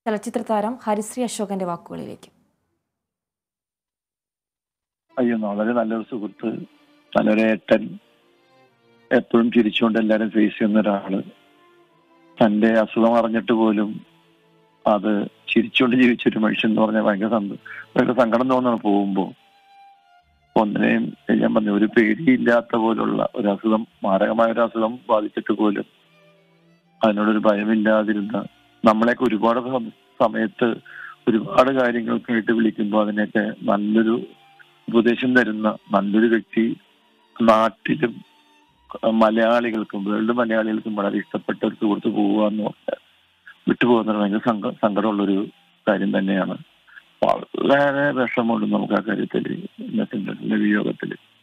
ചലച്ചിത്ര താരം ഹരിശ്രീ അശോകന്റെ വാക്കുകളിലേക്ക് അയ്യോ വളരെ നല്ലൊരു സുഹൃത്ത് നല്ലൊരു ഏട്ടൻ എപ്പോഴും ചിരിച്ചുകൊണ്ട് എല്ലാവരും ഫേസ് ചെയ്യുന്ന ഒരാള് തന്റെ അസുഖം അറിഞ്ഞിട്ട് പോലും അത് ചിരിച്ചുകൊണ്ട് ജീവിച്ചൊരു മനുഷ്യൻ എന്ന് പറഞ്ഞാൽ ഭയങ്കര സന്ത- ഭയങ്കര സങ്കടം തോന്നണം പോകുമ്പോ ഒന്നിനെയും ഞാൻ പറഞ്ഞു ഒരു പേടിയില്ലാത്ത പോലുള്ള ഒരു അസുഖം മാരകമായ ഒരു അസുഖം ബാധിച്ചിട്ട് പോലും അതിനോടൊരു ഭയമില്ലാതിരുന്ന നമ്മളെയൊക്കെ ഒരുപാട് സം- സമയത്ത് ഒരുപാട് കാര്യങ്ങൾക്കായിട്ട് വിളിക്കുമ്പോൾ അതിനൊക്കെ നല്ലൊരു ഉപദേശം തരുന്ന നല്ലൊരു വ്യക്തി നാട്ടിലും അഹ് മലയാളികൾക്കും വേൾഡ് മലയാളികൾക്കും വളരെ ഇഷ്ടപ്പെട്ട ഒരു സുഹൃത്ത് പോവുക എന്ന് പറഞ്ഞാൽ വിട്ടുപോകുന്നത് ഭയങ്കര സങ്ക സങ്കടമുള്ളൊരു കാര്യം തന്നെയാണ് വളരെ വിഷമമുണ്ട് നമുക്ക് ആ കാര്യത്തിൽ ഇന്നസെന്റിന്റെ വിയോഗത്തിൽ